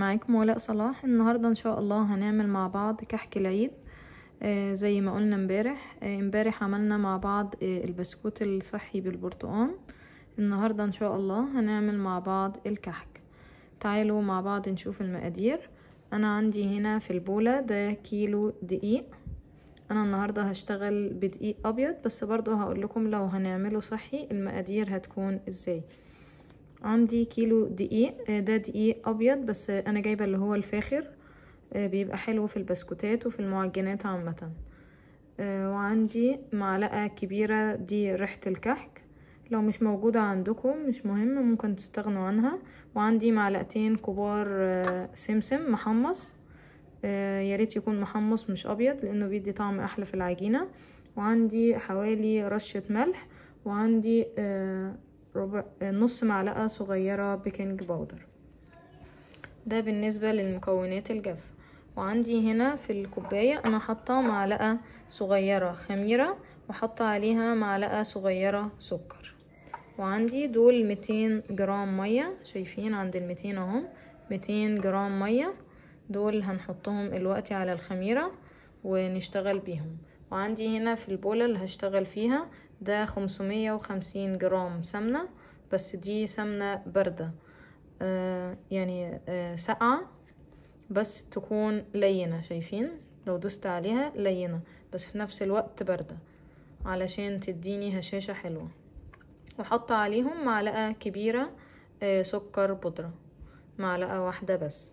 معاكم ولاء صلاح النهاردة ان شاء الله هنعمل مع بعض كحك العيد آه زي ما قلنا امبارح آه امبارح عملنا مع بعض آه البسكوت الصحي بالبرتقال النهاردة ان شاء الله هنعمل مع بعض الكحك تعالوا مع بعض نشوف المقادير انا عندي هنا في البولة ده كيلو دقيق انا النهاردة هشتغل بدقيق ابيض بس برضو هقول لكم لو هنعمله صحي المقادير هتكون ازاي عندي كيلو دقيق ده دقيق ابيض بس انا جايبه اللي هو الفاخر بيبقى حلو في البسكوتات وفي المعجنات عامه وعندي معلقه كبيره دي ريحه الكحك لو مش موجوده عندكم مش مهم ممكن تستغنوا عنها وعندي معلقتين كبار سمسم محمص يا ريت يكون محمص مش ابيض لانه بيدي طعم احلى في العجينه وعندي حوالي رشه ملح وعندي ربع نص معلقة صغيرة بيكنج باودر ده بالنسبة للمكونات الجافة وعندي هنا في الكوباية انا حاطة معلقة صغيرة خميرة وحاطة عليها معلقة صغيرة سكر وعندي دول ميتين جرام مية شايفين عند الميتين اهم ميتين جرام مية دول هنحطهم الوقت على الخميرة ونشتغل بيهم وعندي هنا في البولة اللي هشتغل فيها ده خمسمية وخمسين جرام سمنة بس دي سمنة باردة آه يعني آه ساقعة بس تكون لينة شايفين لو دوست عليها لينة بس في نفس الوقت باردة علشان تديني هشاشة حلوة وحط عليهم معلقة كبيرة آه سكر بودرة معلقة واحدة بس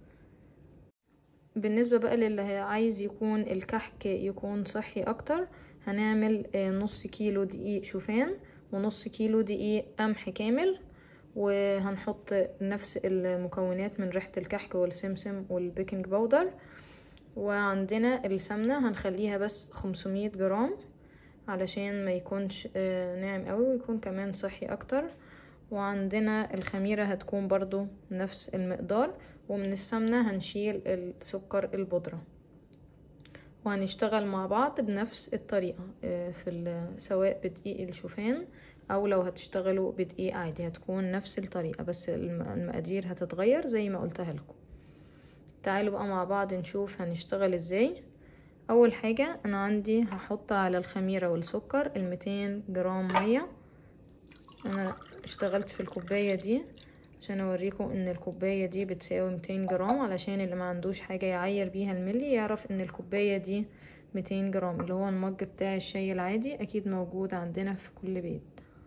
بالنسبة بقى للي عايز يكون الكحك يكون صحي اكتر هنعمل نص كيلو دقيق شوفان ونص كيلو دقيق قمح كامل وهنحط نفس المكونات من ريحة الكحك والسمسم والبيكنج باودر وعندنا السمنة هنخليها بس خمسمية جرام علشان ما يكونش ناعم قوي ويكون كمان صحي اكتر وعندنا الخميرة هتكون برضو نفس المقدار ومن السمنة هنشيل السكر البودرة وهنشتغل مع بعض بنفس الطريقة في سواء بدقيق الشوفان او لو هتشتغلوا بدقيق عادي هتكون نفس الطريقة بس المقادير هتتغير زي ما قلتها لكم تعالوا بقى مع بعض نشوف هنشتغل ازاي اول حاجة انا عندي هحط على الخميرة والسكر الميتين جرام مية انا اشتغلت في الكوباية دي عشان اوريكم ان الكوباية دي بتساوي 200 جرام علشان اللي ما عندوش حاجة يعير بيها الملي يعرف ان الكوباية دي 200 جرام اللي هو المج بتاع الشاي العادي اكيد موجود عندنا في كل بيت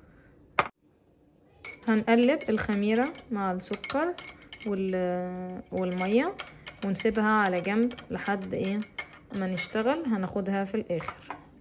هنقلب الخميرة مع السكر والمية ونسيبها على جنب لحد ايه ما نشتغل هناخدها في الاخر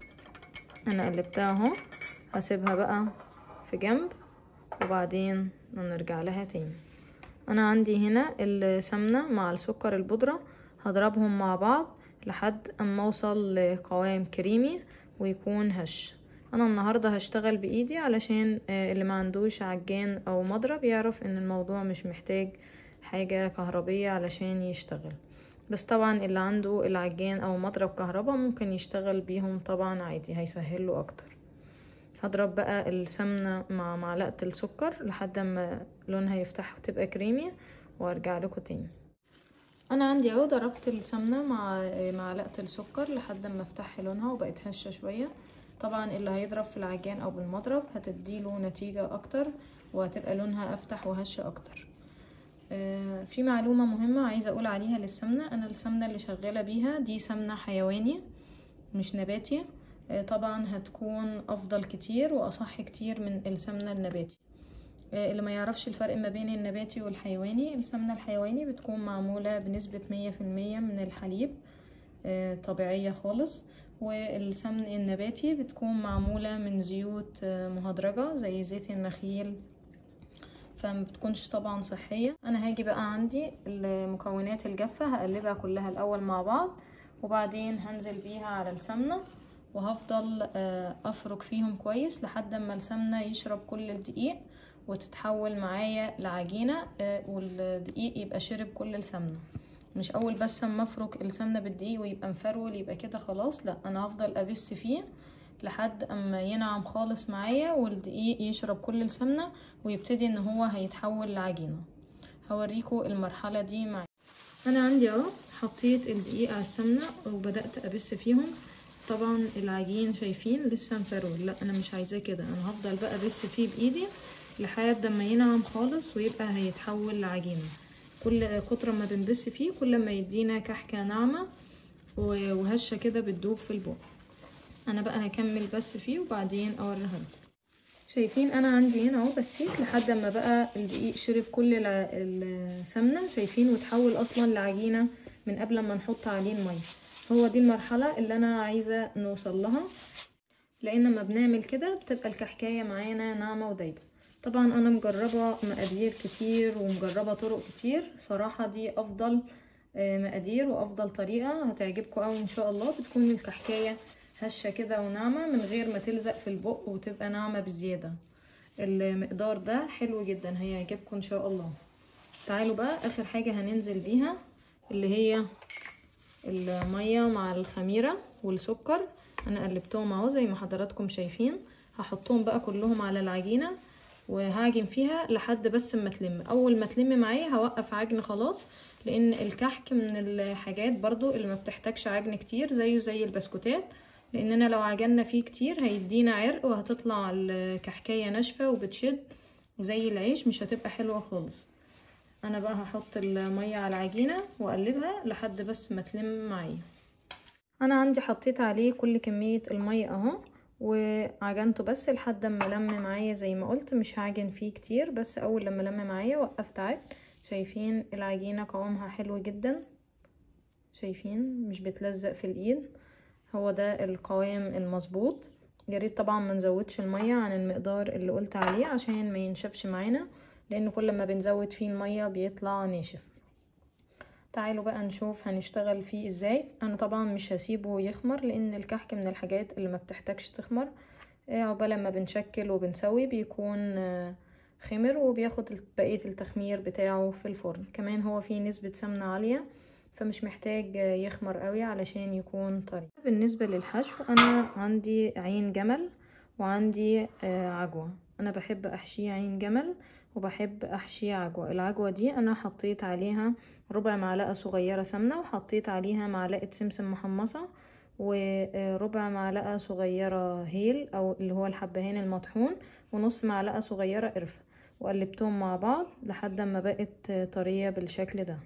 انا قلبتها اهو هسيبها بقى في جنب وبعدين نرجع لها تاني انا عندي هنا السمنة مع السكر البودرة هضربهم مع بعض لحد اما اوصل لقوام كريمي ويكون هش انا النهاردة هشتغل بايدي علشان اللي ما عندوش عجان او مضرب يعرف ان الموضوع مش محتاج حاجة كهربية علشان يشتغل بس طبعا اللي عنده العجان او مضرب كهربا ممكن يشتغل بيهم طبعا عادي هيسهله اكتر هضرب بقى السمنة مع معلقة السكر لحد ما لونها يفتح وتبقى كريمي وارجع لكم تاني انا عندي اهو ضربت السمنة مع معلقة السكر لحد ما افتح لونها وبقت هشة شوية طبعا اللي هيضرب في العجان او بالمضرب هتديله نتيجة اكتر وهتبقى لونها افتح وهشة اكتر آه في معلومة مهمة عايزة اقول عليها للسمنة انا السمنة اللي شغالة بيها دي سمنة حيواني مش نباتي طبعا هتكون افضل كتير واصح كتير من السمنه النباتي اللي ما يعرفش الفرق ما بين النباتي والحيواني السمنه الحيواني بتكون معموله بنسبه مية في المية من الحليب طبيعيه خالص والسمن النباتي بتكون معموله من زيوت مهدرجه زي زيت النخيل فما بتكونش طبعا صحيه انا هاجي بقى عندي المكونات الجافه هقلبها كلها الاول مع بعض وبعدين هنزل بيها على السمنه وهفضل افرك فيهم كويس لحد ما السمنة يشرب كل الدقيق وتتحول معايا لعجينة والدقيق يبقى شرب كل السمنة مش اول بس اما افرك السمنة بالدقيق ويبقى مفرول يبقى كده خلاص لا انا هفضل ابس فيه لحد اما ينعم خالص معايا والدقيق يشرب كل السمنة ويبتدي ان هو هيتحول لعجينة هوريكم المرحلة دي معايا انا عندي اهو حطيت الدقيق على السمنه وبدات ابس فيهم طبعا العجين شايفين لسه مفرول لا انا مش عايزاه كده انا هفضل بقى ابس فيه بايدي لحد ما ينعم خالص ويبقى هيتحول لعجينه كل كتر ما بنبس فيه كل ما يدينا كحكه ناعمه وهشه كده بتدوب في البق انا بقى هكمل بس فيه وبعدين اوريها لكم شايفين انا عندي هنا اهو بسيت لحد ما بقى الدقيق شرب كل السمنه شايفين وتحول اصلا لعجينه من قبل ما نحط عليه الميه هو دي المرحله اللي انا عايزه نوصل لها لان لما بنعمل كده بتبقى الكحكايه معانا ناعمه ودايبه طبعا انا مجربه مقادير كتير ومجربه طرق كتير صراحه دي افضل مقادير وافضل طريقه هتعجبكم قوي ان شاء الله بتكون الكحكايه هشه كده وناعمه من غير ما تلزق في البق وتبقى ناعمه بزياده المقدار ده حلو جدا هيعجبكم ان شاء الله تعالوا بقى اخر حاجه هننزل بيها اللي هي الميه مع الخميره والسكر انا قلبتهم اهو زي ما حضراتكم شايفين هحطهم بقى كلهم على العجينه وهعجن فيها لحد بس ما تلم اول ما تلم معايا هوقف عجن خلاص لان الكحك من الحاجات برضو اللي ما بتحتاجش عجن كتير زيه زي البسكوتات لاننا لو عجلنا فيه كتير هيدينا عرق وهتطلع الكحكايه ناشفه وبتشد زي العيش مش هتبقى حلوه خالص انا بقى هحط الميه على العجينه واقلبها لحد بس ما تلم معايا انا عندي حطيت عليه كل كميه الميه اهو وعجنته بس لحد ما لم معايا زي ما قلت مش هعجن فيه كتير بس اول لما لم معايا وقفت عجن شايفين العجينه قوامها حلو جدا شايفين مش بتلزق في الايد هو ده القوام المظبوط يا ريت طبعا ما نزودش الميه عن المقدار اللي قلت عليه عشان ما ينشفش معانا لان كل ما بنزود فيه الميه بيطلع ناشف تعالوا بقى نشوف هنشتغل فيه ازاي انا طبعا مش هسيبه يخمر لان الكحك من الحاجات اللي ما بتحتاجش تخمر عقبال ما بنشكل وبنسوي بيكون خمر وبياخد بقية التخمير بتاعه في الفرن كمان هو فيه نسبة سمنة عالية فمش محتاج يخمر قوي علشان يكون طري بالنسبة للحشو انا عندي عين جمل وعندي عجوة انا بحب احشيه عين جمل وبحب احشيه عجوة العجوة دي انا حطيت عليها ربع معلقة صغيرة سمنة وحطيت عليها معلقة سمسم محمصة وربع معلقة صغيرة هيل او اللي هو الحبهان المطحون ونص معلقة صغيرة قرفة وقلبتهم مع بعض لحد ما بقت طرية بالشكل ده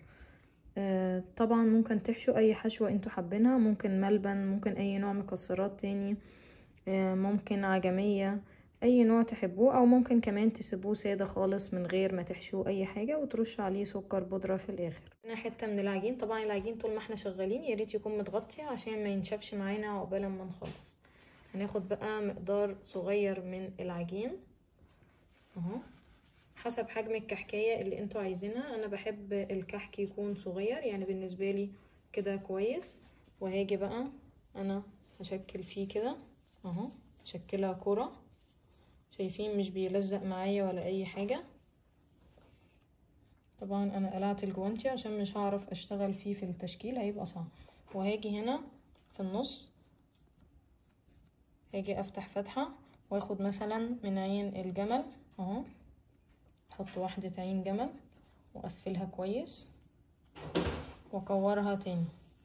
طبعا ممكن تحشوا اي حشوة انتوا حابينها ممكن ملبن ممكن اي نوع مكسرات تاني ممكن عجمية اي نوع تحبوه او ممكن كمان تسيبوه ساده خالص من غير ما تحشوه اي حاجه وترش عليه سكر بودره في الاخر هنا حته من العجين طبعا العجين طول ما احنا شغالين يا ريت يكون متغطي عشان ما ينشفش معانا عقبال ما نخلص هناخد بقى مقدار صغير من العجين اهو حسب حجم الكحكايه اللي انتوا عايزينها انا بحب الكحك يكون صغير يعني بالنسبه لي كده كويس وهاجي بقى انا هشكل فيه كده اهو شكلها كره شايفين مش بيلزق معايا ولا اي حاجة طبعا انا قلعت الجوانتي عشان مش هعرف اشتغل فيه في التشكيل هيبقى صعب وهاجي هنا في النص هاجي افتح فتحة واخد مثلا من عين الجمل اهو احط واحدة عين جمل واقفلها كويس واكورها تاني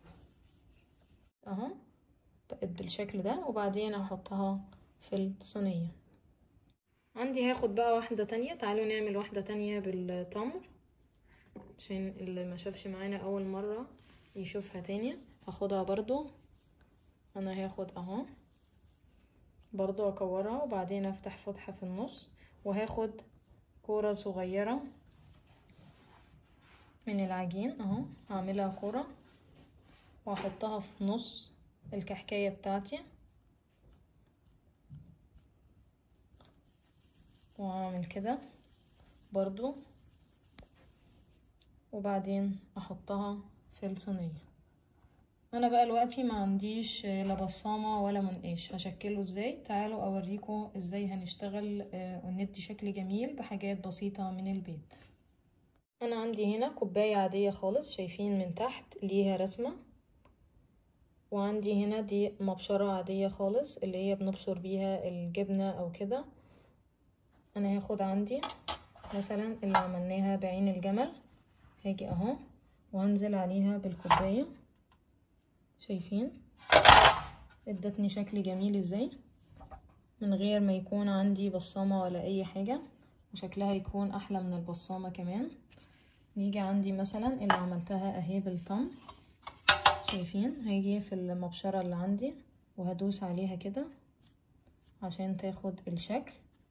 اهو بقت بالشكل ده وبعدين هحطها في الصينيه عندي هاخد بقى واحدة تانية تعالوا نعمل واحدة تانية بالتمر عشان اللي ما شافش معانا اول مرة يشوفها تاني هاخدها برضو انا هاخد اهو برضو اكورها وبعدين افتح فتحة في النص وهاخد كورة صغيرة من العجين اهو هعملها كورة واحطها في نص الكحكاية بتاعتي واعمل كده برضو وبعدين احطها في الصينية انا بقى دلوقتي ما عنديش لا بصامة ولا منقاش هشكله ازاي تعالوا اوريكم ازاي هنشتغل وندي شكل جميل بحاجات بسيطة من البيت انا عندي هنا كوباية عادية خالص شايفين من تحت ليها رسمة وعندي هنا دي مبشرة عادية خالص اللي هي بنبشر بيها الجبنة او كده انا هاخد عندي مثلا اللي عملناها بعين الجمل هاجي اهو وهنزل عليها بالكوباية شايفين ادتني شكل جميل ازاي من غير ما يكون عندي بصامة ولا اي حاجة وشكلها يكون احلى من البصامة كمان نيجي عندي مثلا اللي عملتها اهي بالطم شايفين هيجي في المبشرة اللي عندي وهدوس عليها كده عشان تاخد الشكل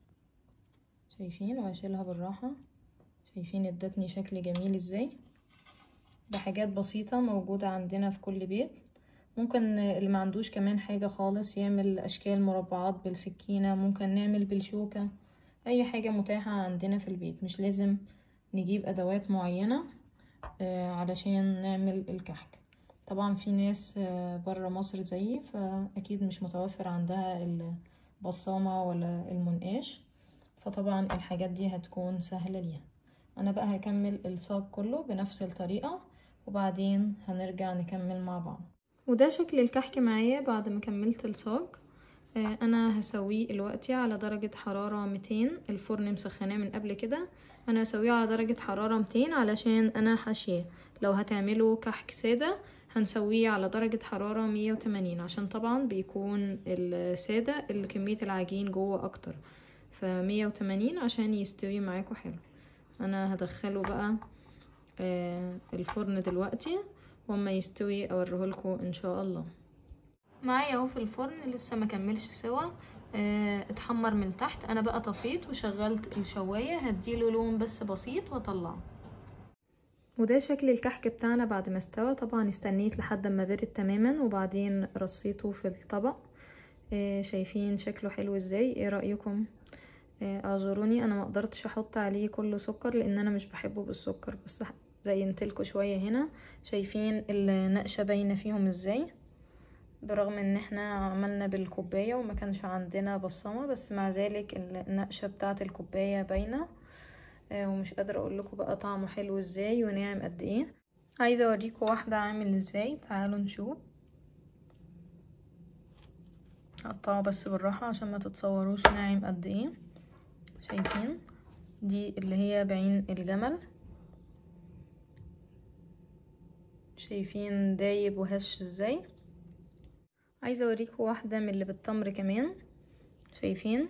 شايفين وهشيلها بالراحة شايفين ادتني شكل جميل ازاي بحاجات بسيطة موجودة عندنا في كل بيت ممكن اللي ما عندوش كمان حاجة خالص يعمل اشكال مربعات بالسكينة ممكن نعمل بالشوكة اي حاجة متاحة عندنا في البيت مش لازم نجيب ادوات معينة آه علشان نعمل الكحك طبعا في ناس آه برا مصر زيي فاكيد مش متوفر عندها البصامة ولا المنقاش فطبعا الحاجات دي هتكون سهلة ليها انا بقى هكمل الصاج كله بنفس الطريقة وبعدين هنرجع نكمل مع بعض وده شكل الكحك معايا بعد ما كملت الصاج آه انا هسويه دلوقتي على درجة حرارة 200 الفرن مسخناه من قبل كده انا هسويه على درجة حرارة 200 علشان انا حاشياه لو هتعملوا كحك سادة هنسويه على درجة حرارة 180 عشان طبعا بيكون السادة اللي كمية العجين جوه اكتر فمية وتمانين عشان يستوي معاكم حلو انا هدخله بقى آه الفرن دلوقتي واما يستوي اوريهولكم ان شاء الله معايا اهو في الفرن لسه ما كملش سوا آه اتحمر من تحت انا بقى طفيت وشغلت الشوايه هديله لون بس بسيط واطلعه وده شكل الكحك بتاعنا بعد ما استوى طبعا استنيت لحد ما برد تماما وبعدين رصيته في الطبق آه شايفين شكله حلو ازاي ايه رايكم اعذروني انا ما قدرتش احط عليه كله سكر لان انا مش بحبه بالسكر بس زينتلكوا شويه هنا شايفين النقشه باينه فيهم ازاي برغم ان احنا عملنا بالكوبايه وما كانش عندنا بصمه بس مع ذلك النقشه بتاعه الكوبايه باينه ومش قادره اقول لكم بقى طعمه حلو ازاي وناعم قد ايه عايزه اوريكم واحده عامل ازاي تعالوا نشوف هقطعه بس بالراحه عشان ما تتصوروش ناعم قد ايه شايفين دي اللي هي بعين الجمل شايفين دايب وهش ازاي عايزه اوريكم واحده من اللي بالتمر كمان شايفين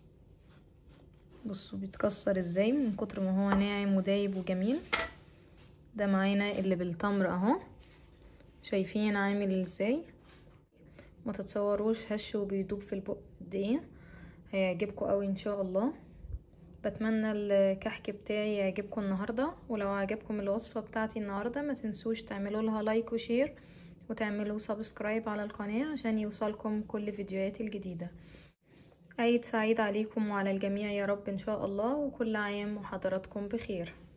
بصوا بيتكسر ازاي من كتر ما هو ناعم ودايب وجميل ده معانا اللي بالتمر اهو شايفين عامل ازاي ما تتصوروش هش وبيدوب في البق قد ايه هيعجبكم قوي ان شاء الله بتمنى الكحك بتاعي يعجبكم النهاردة ولو عجبكم الوصفة بتاعتي النهاردة ما تنسوش تعملوا لها لايك وشير وتعملوا سبسكرايب على القناة عشان يوصلكم كل فيديوهاتي الجديدة عيد سعيد عليكم وعلى الجميع يا رب ان شاء الله وكل عام وحضراتكم بخير